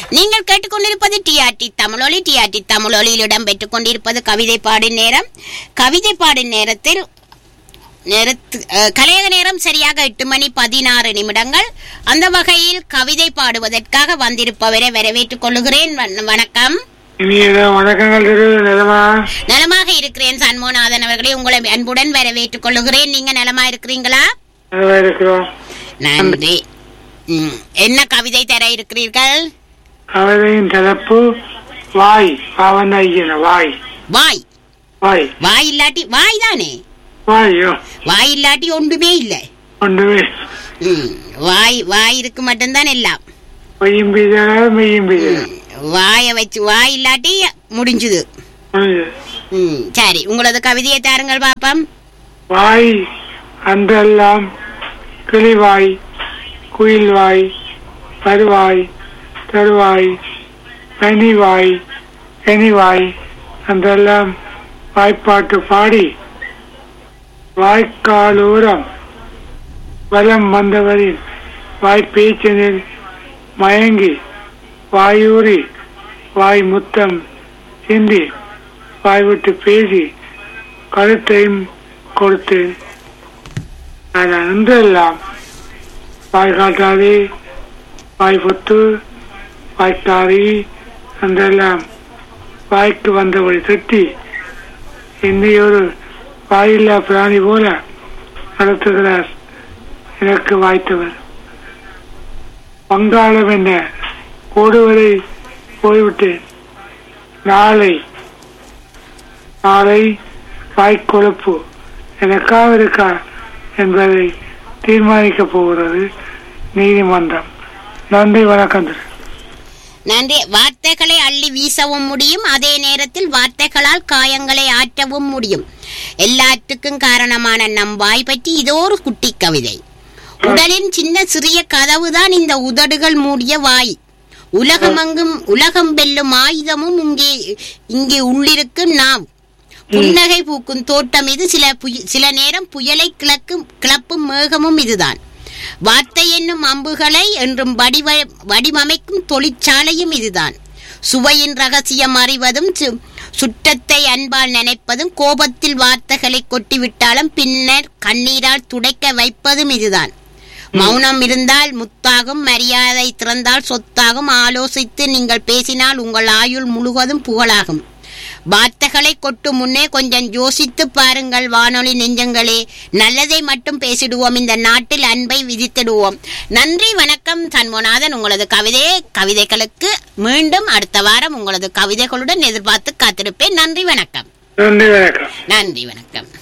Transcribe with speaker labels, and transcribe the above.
Speaker 1: நீங்கள் கேட்டுக்கொண்டிருப்பது டிஆர்டி தமிழொலி டிஆர்டி தமிழொலியில் இடம்பெற்றுக் கொண்டிருப்பது கவிதை பாடும் நேரம் கவிதை பாடும் நேரத்தில் நேரத்து அஹ், கலையக நேரம் சரியாக எட்டு மணி பதினாறு நிமிடங்கள் அந்த வகையில் கவிதை பாடுவதற்காக வந்திருப்பவரை வரவேற்றுக் கொள்ளுகிறேன் வண- வணக்கம்
Speaker 2: இனிய வணக்கங்கள் திரு நிலமா
Speaker 1: நலமாக இருக்கிறேன் சண்முகநாதன் அவர்களே உங்களை அன்புடன் வரவேற்றுக் கொள்ளுகிறேன் நீங்க நலமா இருக்கிறீங்களா
Speaker 2: நல்லா இருக்கிறோம்
Speaker 1: நன்றி ம், என்ன கவிதை தர இருக்கிறீர்கள்
Speaker 2: கவிதையின் தலைப்பு வாய் பாவன் ஐயன வாய்
Speaker 1: வாய்
Speaker 2: வாய்
Speaker 1: வாய் இல்லாட்டி வாய் தானே
Speaker 2: வாயோ
Speaker 1: வாய் இல்லாட்டி ஒன்றுமே இல்லை
Speaker 2: ஒன்றுமே
Speaker 1: ம், வாய் வாய் இருக்கு மட்டும்தான் எல்லாம்
Speaker 2: பொய்யும் பீதல மெய்யும் பீதல
Speaker 1: ம், வாயை வச்சு வாய் இல்லாட்டி முடிஞ்சுது ம், சரி உங்களது கவிதையை தாருங்கள் பாப்பம்
Speaker 2: வாய் அன்றெல்லாம் கிளிவாய் குயில்வாய் பருவாய் தருவாய் பனிவாய் எனிவாய் அன்றெல்லாம் வாய்ப்பாட்டு பாடி வாய்க்காலோரம் வலம் வந்தவரின் வாய்ப்பேச்சினில் மயங்கி வாயூறி வாய் முத்தம் சிந்தி வாய் விட்டு பேசி கழுத்தையும் கொடுத்தேன் நான் அன்றெல்லாம் வாய் காட்டாதே வாய் பொத்து வாய்க்காரி அன்றெல்லாம் வாய்க்கு வந்தபடி தட்டி என்னை ஒரு வாயில்லா பிராணி போல நடத்துகிறார் எனக்கு வாய்த்தவர் வங்காளம் என்ன ஓடுவரை போய்விட்டேன் நாளை நாளை வாய்க்கொழுப்பு எனக்காக இருக்கா என்பதை தீர்மானிக்கப் போகிறது நீதிமன்றம் நன்றி வணக்கம் திரு.
Speaker 1: நன்றி வார்த்தைகளை அள்ளி வீசவும் முடியும் அதே நேரத்தில் வார்த்தைகளால் காயங்களை ஆற்றவும் முடியும் எல்லாத்துக்கும் காரணமான நம் வாய் பற்றி இதோ ஒரு குட்டி கவிதை உடலின் சின்ன சிறிய கதவுதான் இந்த உதடுகள் மூடிய வாய் உலகமெங்கும் உலகம் வெல்லும் ஆயுதமும் இங்கே இங்கே உள்ளிருக்கும் நாம் புன்னகை பூக்கும் தோட்டம் இது சில புய- சில நேரம் புயலை கிளக்கும் கிளப்பும் மேகமும் இதுதான் வார்த்தை என்னும் அம்புகளை என்றும் வடிவ வடிவமைக்கும் தொழிற்சாலையும் இதுதான் சுவையின் ரகசியம் அறிவதும் சு- சுற்றத்தை அன்பால் நினைப்பதும் கோபத்தில் வார்த்தைகளை கொட்டிவிட்டாலும் பின்னர் கண்ணீரால் துடைக்க வைப்பதும் இதுதான் மௌனம் இருந்தால் முத்தாகும் மரியாதை திறந்தால் சொத்தாகும் ஆலோசித்து நீங்கள் பேசினால் உங்கள் ஆயுள் முழுவதும் புகழாகும் வார்த்தைகளை கொட்டும் முன்னே கொஞ்சம் யோசித்து பாருங்கள் வானொலி நெஞ்சங்களே நல்லதை மட்டும் பேசிடுவோம் இந்த நாட்டில் அன்பை விதித்திடுவோம் நன்றி வணக்கம் சண்முகநாதன் உங்களது கவிதை கவிதைகளுக்கு மீண்டும் அடுத்த வாரம் உங்களது கவிதைகளுடன் எதிர்பார்த்து காத்திருப்பேன் நன்றி வணக்கம்
Speaker 2: நன்றி வணக்கம்
Speaker 1: நன்றி வணக்கம்